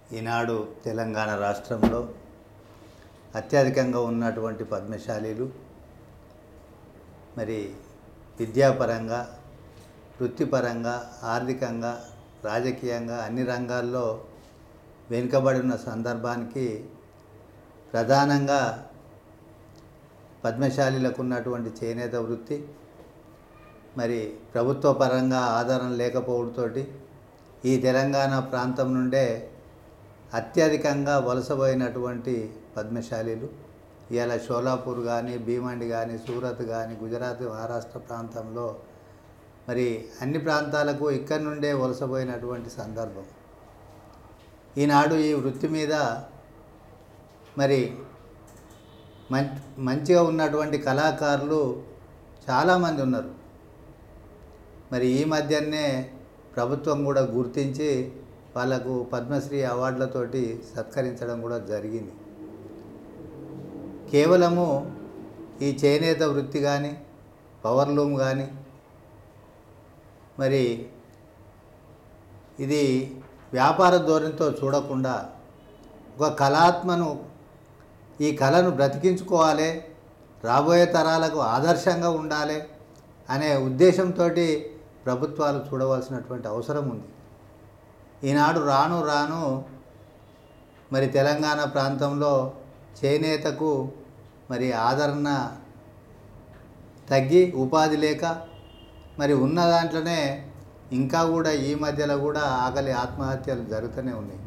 ఈనాడు తెలంగాణ రాష్ట్రంలో అత్యధికంగా ఉన్నటువంటి పద్మశాలీలు మరి విద్యాపరంగా వృత్తిపరంగా ఆర్థికంగా రాజకీయంగా అన్ని రంగాల్లో వెనుకబడి ఉన్న సందర్భానికి ప్రధానంగా పద్మశాలీలకు ఉన్నటువంటి చేనేత వృత్తి మరి ప్రభుత్వ పరంగా ఆధారం లేకపోవడంతో ఈ తెలంగాణ ప్రాంతం నుండే అత్యధికంగా వలసపోయినటువంటి పద్మశాలీలు ఇవాళ షోలాపూర్ కానీ భీమండి కానీ సూరత్ కానీ గుజరాత్ మహారాష్ట్ర ప్రాంతంలో మరి అన్ని ప్రాంతాలకు ఇక్కడి నుండే వలసపోయినటువంటి సందర్భం ఈనాడు ఈ వృత్తి మీద మరి మం మంచిగా ఉన్నటువంటి కళాకారులు చాలామంది ఉన్నారు మరి ఈ మధ్యనే ప్రభుత్వం కూడా గుర్తించి వాళ్ళకు పద్మశ్రీ అవార్డులతోటి సత్కరించడం కూడా జరిగింది కేవలము ఈ చేనేత వృత్తి కానీ పవర్లూమ్ కానీ మరి ఇది వ్యాపార ధోరణితో చూడకుండా ఒక కళాత్మను ఈ కళను బ్రతికించుకోవాలి రాబోయే తరాలకు ఆదర్శంగా ఉండాలి అనే ఉద్దేశంతో ప్రభుత్వాలు చూడవలసినటువంటి అవసరం ఉంది ఈనాడు రాను రాను మరి తెలంగాణ ప్రాంతంలో చేనేతకు మరి ఆదరణ తగ్గి ఉపాధి లేక మరి ఉన్న దాంట్లోనే ఇంకా కూడా ఈ మధ్యలో కూడా ఆకలి ఆత్మహత్యలు జరుగుతూనే ఉన్నాయి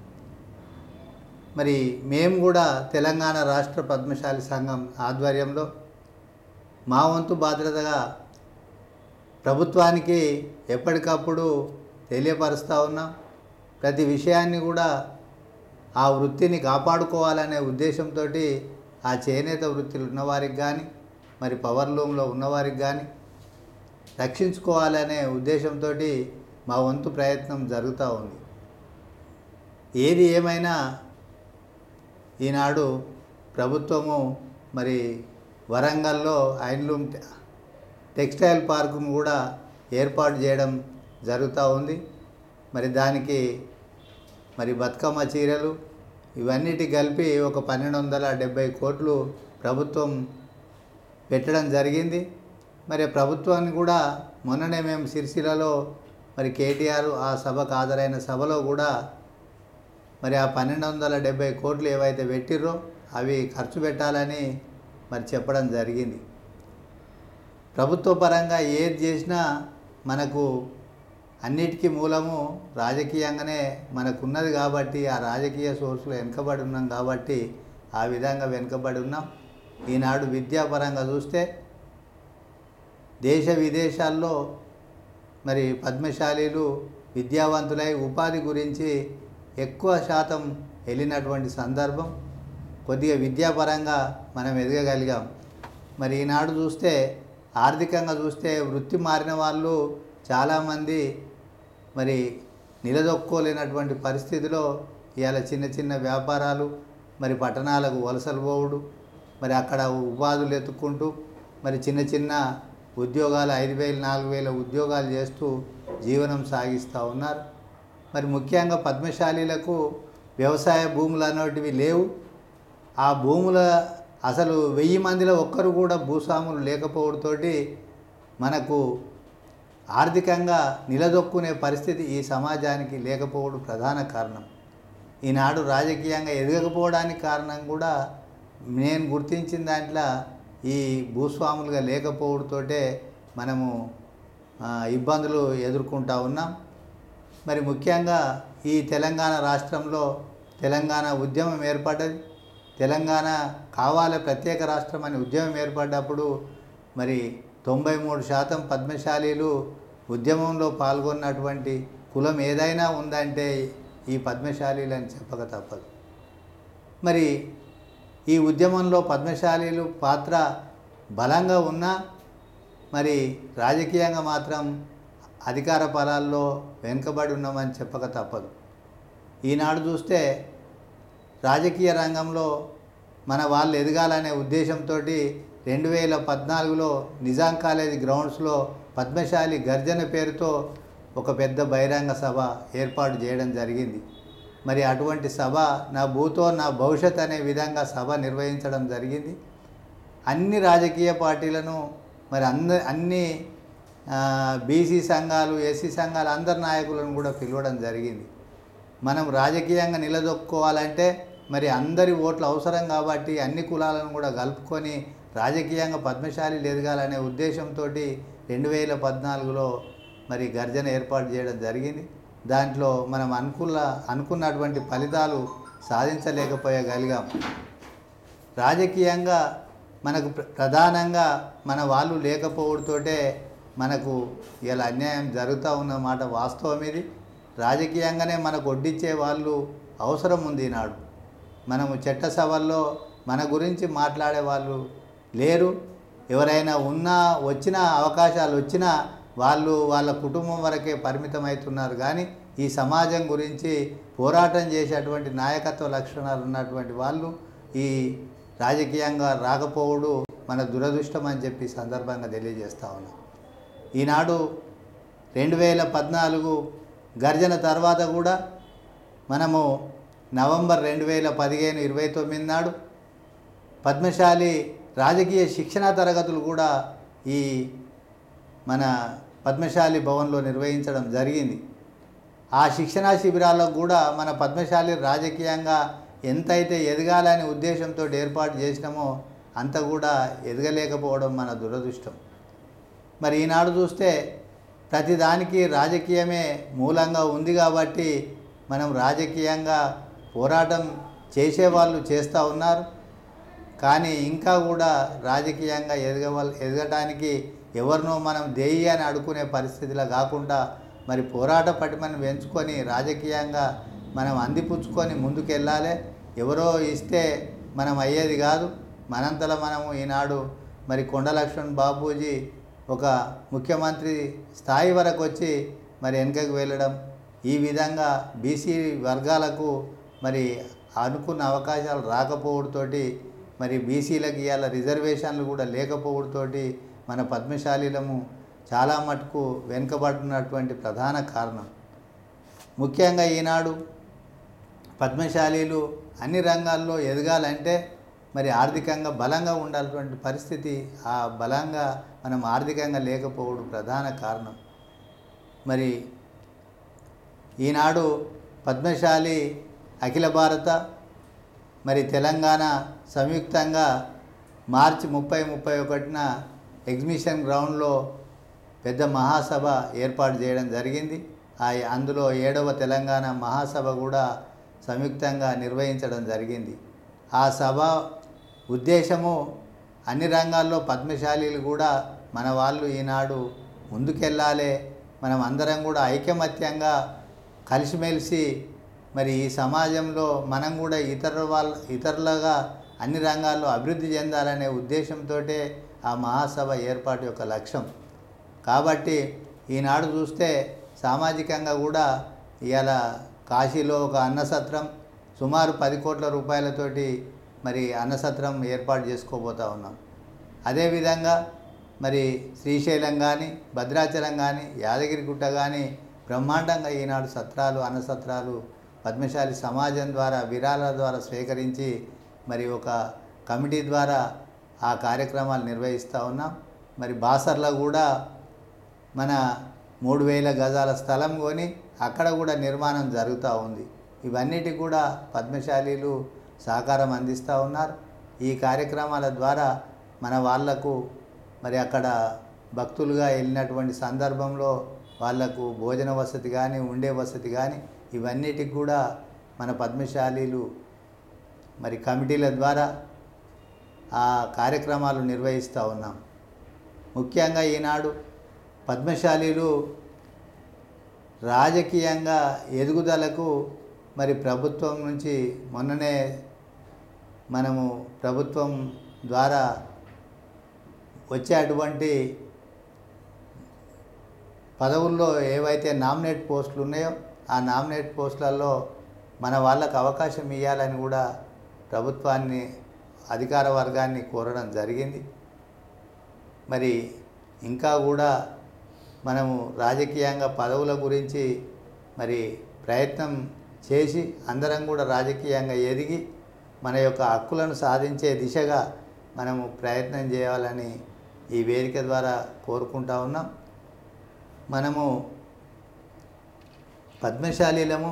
మరి మేము కూడా తెలంగాణ రాష్ట్ర పద్మశాలి సంఘం ఆధ్వర్యంలో మా వంతు బాధ్యతగా ప్రభుత్వానికి ఎప్పటికప్పుడు తెలియపరుస్తూ ఉన్నాం ప్రతి విషయాన్ని కూడా ఆ వృత్తిని కాపాడుకోవాలనే ఉద్దేశంతో ఆ చేనేత వృత్తిలో ఉన్నవారికి కానీ మరి పవర్ లూమ్లో ఉన్నవారికి కానీ రక్షించుకోవాలనే ఉద్దేశంతో మా వంతు ప్రయత్నం జరుగుతూ ఉంది ఏది ఏమైనా ఈనాడు ప్రభుత్వము మరి వరంగల్లో ఐన్లూమ్ టెక్స్టైల్ పార్కును కూడా ఏర్పాటు చేయడం జరుగుతూ ఉంది మరి దానికి మరి బతుకమ్మ చీరలు ఇవన్నిటి కలిపి ఒక పన్నెండు వందల డెబ్బై కోట్లు ప్రభుత్వం పెట్టడం జరిగింది మరి ప్రభుత్వాన్ని కూడా మొన్ననే మేము సిరిసిల్లలో మరి కేటీఆర్ ఆ సభకు హాజరైన సభలో కూడా మరి ఆ పన్నెండు వందల డెబ్బై కోట్లు ఏవైతే పెట్టిర్రో అవి ఖర్చు పెట్టాలని మరి చెప్పడం జరిగింది ప్రభుత్వ పరంగా ఏది చేసినా మనకు అన్నిటికీ మూలము రాజకీయంగానే మనకున్నది కాబట్టి ఆ రాజకీయ సోర్సులో వెనుకబడి ఉన్నాం కాబట్టి ఆ విధంగా వెనుకబడి ఉన్నాం ఈనాడు విద్యాపరంగా చూస్తే దేశ విదేశాల్లో మరి పద్మశాలీలు విద్యావంతులై ఉపాధి గురించి ఎక్కువ శాతం వెళ్ళినటువంటి సందర్భం కొద్దిగా విద్యాపరంగా మనం ఎదగగలిగాం మరి ఈనాడు చూస్తే ఆర్థికంగా చూస్తే వృత్తి మారిన వాళ్ళు చాలామంది మరి నిలదొక్కోలేనటువంటి పరిస్థితిలో ఇవాళ చిన్న చిన్న వ్యాపారాలు మరి పట్టణాలకు వలసలు పోవుడు మరి అక్కడ ఉపాధులు ఎత్తుక్కుంటూ మరి చిన్న చిన్న ఉద్యోగాలు ఐదు వేలు నాలుగు వేల ఉద్యోగాలు చేస్తూ జీవనం సాగిస్తూ ఉన్నారు మరి ముఖ్యంగా పద్మశాలీలకు వ్యవసాయ భూములు అనేటివి లేవు ఆ భూముల అసలు వెయ్యి మందిలో ఒక్కరు కూడా భూస్వాములు లేకపోవడంతో మనకు ఆర్థికంగా నిలదొక్కునే పరిస్థితి ఈ సమాజానికి లేకపోవడం ప్రధాన కారణం ఈనాడు రాజకీయంగా ఎదగకపోవడానికి కారణం కూడా నేను గుర్తించిన దాంట్లో ఈ భూస్వాములుగా లేకపోవడంతో మనము ఆ, ఇబ్బందులు ఎదుర్కొంటా ఉన్నాం మరి ముఖ్యంగా ఈ తెలంగాణ రాష్ట్రంలో తెలంగాణ ఉద్యమం ఏర్పడ్డది తెలంగాణ కావాలి ప్రత్యేక రాష్ట్రం అని ఉద్యమం ఏర్పడ్డప్పుడు మరి తొంభై మూడు శాతం పద్మశాలీలు ఉద్యమంలో పాల్గొన్నటువంటి కులం ఏదైనా ఉందంటే ఈ పద్మశాలీలు అని చెప్పక తప్పదు మరి ఈ ఉద్యమంలో పద్మశాలీలు పాత్ర బలంగా ఉన్నా మరి రాజకీయంగా మాత్రం అధికార ఫలాల్లో వెనుకబడి ఉన్నామని చెప్పక తప్పదు ఈనాడు చూస్తే రాజకీయ రంగంలో మన వాళ్ళు ఎదగాలనే ఉద్దేశంతో రెండు వేల పద్నాలుగులో నిజాం కాలేజీ గ్రౌండ్స్లో పద్మశాలి గర్జన పేరుతో ఒక పెద్ద బహిరంగ సభ ఏర్పాటు చేయడం జరిగింది మరి అటువంటి సభ నా భూతో నా భవిష్యత్ అనే విధంగా సభ నిర్వహించడం జరిగింది అన్ని రాజకీయ పార్టీలను మరి అంద అన్ని బీసీ సంఘాలు ఎస్సీ సంఘాలు అందరి నాయకులను కూడా పిలవడం జరిగింది మనం రాజకీయంగా నిలదొక్కుకోవాలంటే మరి అందరి ఓట్లు అవసరం కాబట్టి అన్ని కులాలను కూడా కలుపుకొని రాజకీయంగా పద్మశాలి ఎదగాలనే ఉద్దేశంతో రెండు వేల పద్నాలుగులో మరి గర్జన ఏర్పాటు చేయడం జరిగింది దాంట్లో మనం అనుకున్న అనుకున్నటువంటి ఫలితాలు సాధించలేకపోయగలిగాం రాజకీయంగా మనకు ప్ర- ప్రధానంగా మన వాళ్ళు లేకపోవడంతోటే మనకు ఇలా అన్యాయం జరుగుతూ ఉన్నమాట వాస్తవం ఇది రాజకీయంగానే మనకు వడ్డించే వాళ్ళు అవసరం ఉంది ఈనాడు మనము చట్టసభల్లో మన గురించి మాట్లాడే వాళ్ళు లేరు ఎవరైనా ఉన్నా వచ్చిన అవకాశాలు వచ్చినా వాళ్ళు వాళ్ళ కుటుంబం వరకే పరిమితం అవుతున్నారు కానీ ఈ సమాజం గురించి పోరాటం చేసేటువంటి నాయకత్వ లక్షణాలు ఉన్నటువంటి వాళ్ళు ఈ రాజకీయంగా రాకపోవడు మన దురదృష్టం అని చెప్పి ఈ సందర్భంగా తెలియజేస్తా ఉన్నాం ఈనాడు రెండు వేల పద్నాలుగు గర్జన తర్వాత కూడా మనము నవంబర్ రెండు వేల పదిహేను ఇరవై తొమ్మిది నాడు పద్మశాలి రాజకీయ శిక్షణా తరగతులు కూడా ఈ మన పద్మశాలి భవన్లో నిర్వహించడం జరిగింది ఆ శిక్షణా శిబిరాలకు కూడా మన పద్మశాలి రాజకీయంగా ఎంతైతే ఎదగాలని ఉద్దేశంతో ఏర్పాటు చేసినామో అంత కూడా ఎదగలేకపోవడం మన దురదృష్టం మరి ఈనాడు చూస్తే ప్రతిదానికి రాజకీయమే మూలంగా ఉంది కాబట్టి మనం రాజకీయంగా పోరాటం చేసేవాళ్ళు చేస్తూ ఉన్నారు కానీ ఇంకా కూడా రాజకీయంగా ఎదగవల్ ఎదగటానికి ఎవరినో మనం దేయి అని అడుకునే పరిస్థితిలో కాకుండా మరి పోరాట పటిమను పెంచుకొని రాజకీయంగా మనం అందిపుచ్చుకొని ముందుకెళ్ళాలి ఎవరో ఇస్తే మనం అయ్యేది కాదు మనంతలో మనము ఈనాడు మరి కొండ లక్ష్మణ్ బాపూజీ ఒక ముఖ్యమంత్రి స్థాయి వరకు వచ్చి మరి వెనుకకు వెళ్ళడం ఈ విధంగా బీసీ వర్గాలకు మరి అనుకున్న అవకాశాలు రాకపోవడంతోటి మరి బీసీలకు ఇవాళ రిజర్వేషన్లు కూడా లేకపోవడంతోటి మన పద్మశాలీలము చాలా మటుకు వెనుకబడినటువంటి ప్రధాన కారణం ముఖ్యంగా ఈనాడు పద్మశాలీలు అన్ని రంగాల్లో ఎదగాలంటే మరి ఆర్థికంగా బలంగా ఉండాల్సినటువంటి పరిస్థితి ఆ బలంగా మనం ఆర్థికంగా లేకపోవడం ప్రధాన కారణం మరి ఈనాడు పద్మశాలి అఖిల భారత మరి తెలంగాణ సంయుక్తంగా మార్చి ముప్పై ముప్పై ఒకటిన ఎగ్జిబిషన్ గ్రౌండ్లో పెద్ద మహాసభ ఏర్పాటు చేయడం జరిగింది ఆ అందులో ఏడవ తెలంగాణ మహాసభ కూడా సంయుక్తంగా నిర్వహించడం జరిగింది ఆ సభ ఉద్దేశము అన్ని రంగాల్లో పద్మశాలీలు కూడా మన వాళ్ళు ఈనాడు ముందుకెళ్ళాలి మనం అందరం కూడా ఐకమత్యంగా కలిసిమెలిసి మరి ఈ సమాజంలో మనం కూడా ఇతర వాళ్ళ ఇతరులుగా అన్ని రంగాల్లో అభివృద్ధి చెందాలనే ఉద్దేశంతో ఆ మహాసభ ఏర్పాటు యొక్క లక్ష్యం కాబట్టి ఈనాడు చూస్తే సామాజికంగా కూడా ఇవాళ కాశీలో ఒక అన్నసత్రం సుమారు పది కోట్ల రూపాయలతోటి మరి అన్నసత్రం ఏర్పాటు చేసుకోబోతా ఉన్నాం అదేవిధంగా మరి శ్రీశైలం కానీ భద్రాచలం కానీ యాదగిరిగుట్ట కానీ బ్రహ్మాండంగా ఈనాడు సత్రాలు అన్నసత్రాలు పద్మశాలి సమాజం ద్వారా విరాళాల ద్వారా స్వీకరించి మరి ఒక కమిటీ ద్వారా ఆ కార్యక్రమాలు నిర్వహిస్తూ ఉన్నాం మరి బాసర్లో కూడా మన మూడు వేల గజాల స్థలం కొని అక్కడ కూడా నిర్మాణం జరుగుతూ ఉంది ఇవన్నిటికి కూడా పద్మశాలీలు సహకారం అందిస్తూ ఉన్నారు ఈ కార్యక్రమాల ద్వారా మన వాళ్లకు మరి అక్కడ భక్తులుగా వెళ్ళినటువంటి సందర్భంలో వాళ్లకు భోజన వసతి కానీ ఉండే వసతి కానీ ఇవన్నిటికి కూడా మన పద్మశాలీలు మరి కమిటీల ద్వారా ఆ కార్యక్రమాలు నిర్వహిస్తూ ఉన్నాం ముఖ్యంగా ఈనాడు పద్మశాలీలు రాజకీయంగా ఎదుగుదలకు మరి ప్రభుత్వం నుంచి మొన్ననే మనము ప్రభుత్వం ద్వారా వచ్చే అటువంటి పదవుల్లో ఏవైతే నామినేట్ పోస్టులు ఉన్నాయో ఆ నామినేట్ పోస్టులలో మన వాళ్ళకు అవకాశం ఇవ్వాలని కూడా ప్రభుత్వాన్ని అధికార వర్గాన్ని కోరడం జరిగింది మరి ఇంకా కూడా మనము రాజకీయంగా పదవుల గురించి మరి ప్రయత్నం చేసి అందరం కూడా రాజకీయంగా ఎదిగి మన యొక్క హక్కులను సాధించే దిశగా మనము ప్రయత్నం చేయాలని ఈ వేదిక ద్వారా కోరుకుంటా ఉన్నాం మనము పద్మశాలీలము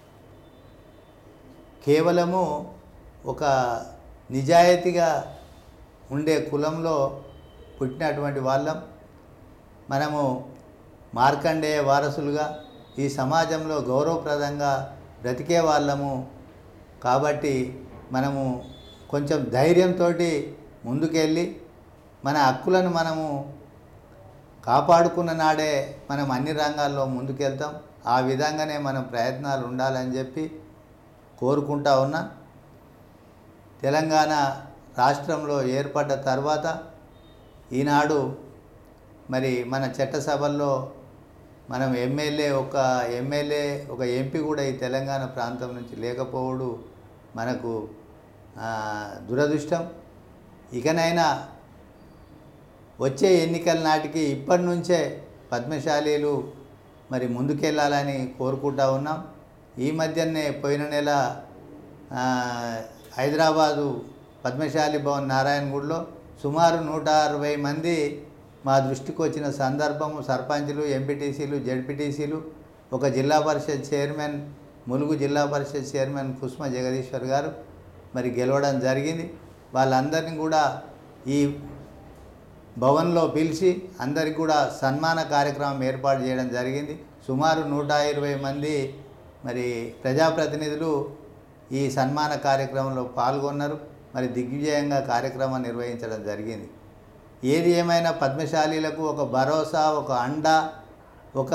కేవలము ఒక నిజాయితీగా ఉండే కులంలో పుట్టినటువంటి వాళ్ళం మనము మార్కండేయ వారసులుగా ఈ సమాజంలో గౌరవప్రదంగా బ్రతికే వాళ్ళము కాబట్టి మనము కొంచెం ధైర్యంతో ముందుకెళ్ళి మన హక్కులను మనము కాపాడుకున్న నాడే మనం అన్ని రంగాల్లో ముందుకెళ్తాం ఆ విధంగానే మనం ప్రయత్నాలు ఉండాలని చెప్పి కోరుకుంటా ఉన్నా తెలంగాణ రాష్ట్రంలో ఏర్పడ్డ తర్వాత ఈనాడు మరి మన చట్టసభల్లో మనం ఎమ్మెల్యే ఒక ఎమ్మెల్యే ఒక ఎంపీ కూడా ఈ తెలంగాణ ప్రాంతం నుంచి లేకపోవడు మనకు ఆ, దురదృష్టం ఇకనైనా వచ్చే ఎన్నికల నాటికి ఇప్పటి నుంచే పద్మశాలీలు మరి ముందుకెళ్ళాలని కోరుకుంటా ఉన్నాం ఈ మధ్యనే పోయిన నెల ఆ, హైదరాబాదు పద్మశాలి భవన్ నారాయణగూడలో సుమారు నూట అరవై మంది మా దృష్టికి వచ్చిన సందర్భము సర్పంచులు ఎంపీటీసీలు జడ్పీటీసీలు ఒక జిల్లా పరిషత్ చైర్మన్ ములుగు జిల్లా పరిషత్ చైర్మన్ కుస్మ జగదీశ్వర్ గారు మరి గెలవడం జరిగింది వాళ్ళందరినీ కూడా ఈ భవన్లో పిలిచి అందరికి కూడా సన్మాన కార్యక్రమం ఏర్పాటు చేయడం జరిగింది సుమారు నూట ఇరవై మంది మరి ప్రజాప్రతినిధులు ఈ సన్మాన కార్యక్రమంలో పాల్గొన్నారు మరి దిగ్విజయంగా కార్యక్రమం నిర్వహించడం జరిగింది ఏది ఏమైనా పద్మశాలీలకు ఒక భరోసా ఒక అండ ఒక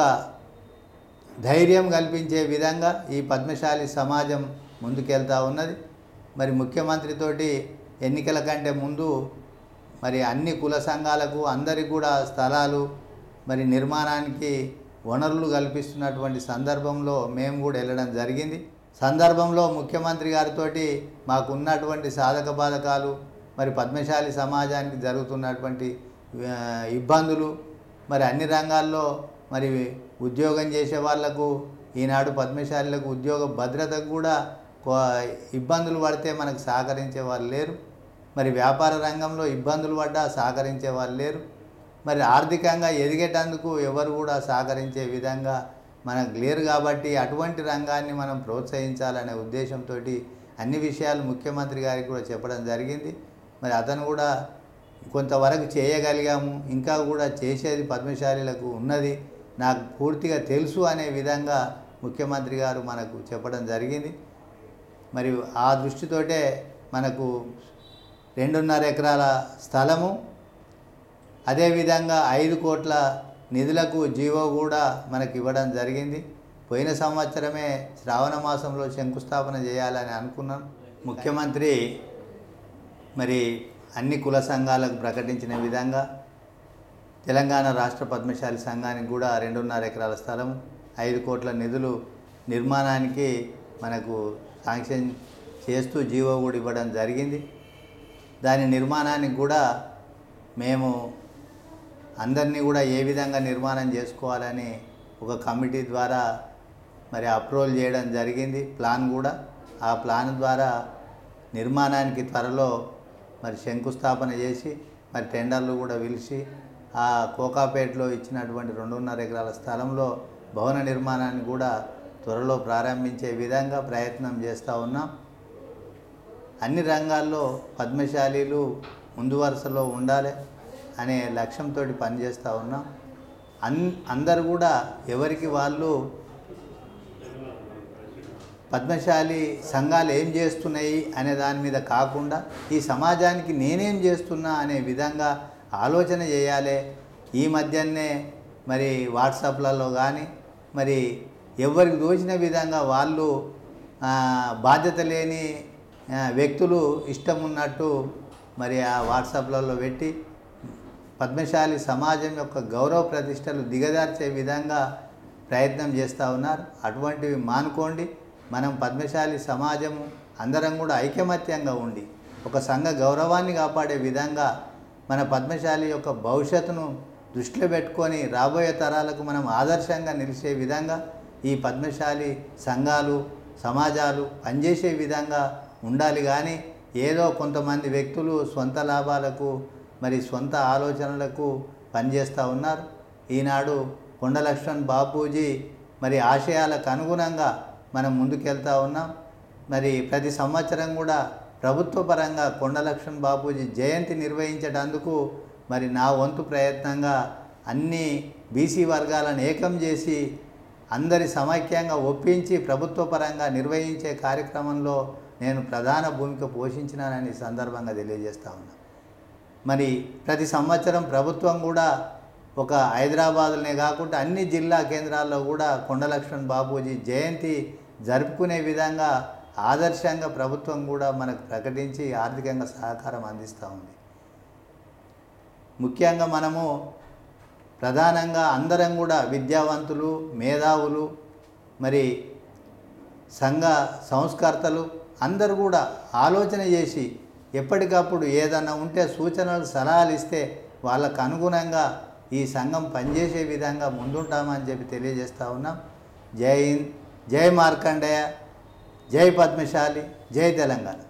ధైర్యం కల్పించే విధంగా ఈ పద్మశాలి సమాజం ముందుకెళ్తా ఉన్నది మరి ముఖ్యమంత్రితోటి ఎన్నికల కంటే ముందు మరి అన్ని కుల సంఘాలకు అందరికి కూడా స్థలాలు మరి నిర్మాణానికి వనరులు కల్పిస్తున్నటువంటి సందర్భంలో మేము కూడా వెళ్ళడం జరిగింది సందర్భంలో ముఖ్యమంత్రి గారితో మాకు ఉన్నటువంటి సాధక బాధకాలు మరి పద్మశాలి సమాజానికి జరుగుతున్నటువంటి ఆ, ఇబ్బందులు మరి అన్ని రంగాల్లో మరి ఉద్యోగం చేసే వాళ్లకు ఈనాడు పద్మశాలీలకు ఉద్యోగ భద్రతకు కూడా కొ- ఇబ్బందులు పడితే మనకు సహకరించే వాళ్ళు లేరు మరి వ్యాపార రంగంలో ఇబ్బందులు పడ్డా సహకరించే వాళ్ళు లేరు మరి ఆర్థికంగా ఎదిగేటందుకు ఎవరు కూడా సహకరించే విధంగా మనకు లేరు కాబట్టి అటువంటి రంగాన్ని మనం ప్రోత్సహించాలనే ఉద్దేశంతో అన్ని విషయాలు ముఖ్యమంత్రి గారికి కూడా చెప్పడం జరిగింది మరి అతను కూడా కొంతవరకు చేయగలిగాము ఇంకా కూడా చేసేది పద్మశాలీలకు ఉన్నది నాకు పూర్తిగా తెలుసు అనే విధంగా ముఖ్యమంత్రి గారు మనకు చెప్పడం జరిగింది మరి ఆ దృష్టితోటే మనకు రెండున్నర ఎకరాల స్థలము అదేవిధంగా ఐదు కోట్ల నిధులకు జీవో కూడా మనకి ఇవ్వడం జరిగింది పోయిన సంవత్సరమే శ్రావణ మాసంలో శంకుస్థాపన చేయాలని అనుకున్నాం ముఖ్యమంత్రి మరి అన్ని కుల సంఘాలకు ప్రకటించిన విధంగా తెలంగాణ రాష్ట్ర పద్మశాలి సంఘానికి కూడా రెండున్నర ఎకరాల స్థలం ఐదు కోట్ల నిధులు నిర్మాణానికి మనకు శాంక్షన్ చేస్తూ జీవో కూడా ఇవ్వడం జరిగింది దాని నిర్మాణానికి కూడా మేము అందరినీ కూడా ఏ విధంగా నిర్మాణం చేసుకోవాలని ఒక కమిటీ ద్వారా మరి అప్రూవల్ చేయడం జరిగింది ప్లాన్ కూడా ఆ ప్లాన్ ద్వారా నిర్మాణానికి త్వరలో మరి శంకుస్థాపన చేసి మరి టెండర్లు కూడా పిలిచి ఆ కోకాపేటలో ఇచ్చినటువంటి రెండున్నర ఎకరాల స్థలంలో భవన నిర్మాణాన్ని కూడా త్వరలో ప్రారంభించే విధంగా ప్రయత్నం చేస్తూ ఉన్నాం అన్ని రంగాల్లో పద్మశాలీలు ముందు వరుసలో ఉండాలి అనే లక్ష్యంతో పనిచేస్తూ ఉన్నాం అన్ అందరు కూడా ఎవరికి వాళ్ళు పద్మశాలి సంఘాలు ఏం చేస్తున్నాయి అనే దాని మీద కాకుండా ఈ సమాజానికి నేనేం చేస్తున్నా అనే విధంగా ఆలోచన చేయాలి ఈ మధ్యనే మరి వాట్సాప్లలో కానీ మరి ఎవరికి దోచిన విధంగా వాళ్ళు ఆ, బాధ్యత లేని ఆ, వ్యక్తులు ఇష్టం ఉన్నట్టు మరి ఆ వాట్సాప్లలో పెట్టి పద్మశాలి సమాజం యొక్క గౌరవ ప్రతిష్టలు దిగజార్చే విధంగా ప్రయత్నం చేస్తూ ఉన్నారు అటువంటివి మానుకోండి మనం పద్మశాలి సమాజము అందరం కూడా ఐకమత్యంగా ఉండి ఒక సంఘ గౌరవాన్ని కాపాడే విధంగా మన పద్మశాలి యొక్క భవిష్యత్తును దృష్టిలో పెట్టుకొని రాబోయే తరాలకు మనం ఆదర్శంగా నిలిచే విధంగా ఈ పద్మశాలి సంఘాలు సమాజాలు పనిచేసే విధంగా ఉండాలి కానీ ఏదో కొంతమంది వ్యక్తులు సొంత లాభాలకు మరి సొంత ఆలోచనలకు పనిచేస్తూ ఉన్నారు ఈనాడు కొండ లక్ష్మణ్ బాపూజీ మరి ఆశయాలకు అనుగుణంగా మనం ముందుకెళ్తా ఉన్నాం మరి ప్రతి సంవత్సరం కూడా ప్రభుత్వ పరంగా కొండ లక్ష్మణ్ బాపూజీ జయంతి నిర్వహించడానికి మరి నా వంతు ప్రయత్నంగా అన్ని బీసీ వర్గాలను ఏకం చేసి అందరి సమైక్యంగా ఒప్పించి ప్రభుత్వ పరంగా నిర్వహించే కార్యక్రమంలో నేను ప్రధాన భూమిక పోషించినానని ఈ సందర్భంగా తెలియజేస్తా ఉన్నా మరి ప్రతి సంవత్సరం ప్రభుత్వం కూడా ఒక హైదరాబాద్లోనే కాకుండా అన్ని జిల్లా కేంద్రాల్లో కూడా కొండలక్ష్మణ్ బాపూజీ జయంతి జరుపుకునే విధంగా ఆదర్శంగా ప్రభుత్వం కూడా మనకు ప్రకటించి ఆర్థికంగా సహకారం అందిస్తూ ఉంది ముఖ్యంగా మనము ప్రధానంగా అందరం కూడా విద్యావంతులు మేధావులు మరి సంఘ సంస్కర్తలు అందరూ కూడా ఆలోచన చేసి ఎప్పటికప్పుడు ఏదన్నా ఉంటే సూచనలు సలహాలు ఇస్తే వాళ్ళకు అనుగుణంగా ఈ సంఘం పనిచేసే విధంగా ముందుంటామని చెప్పి తెలియజేస్తా ఉన్నాం జై హింద్ జై మార్కండేయ జై పద్మశాలి జై తెలంగాణ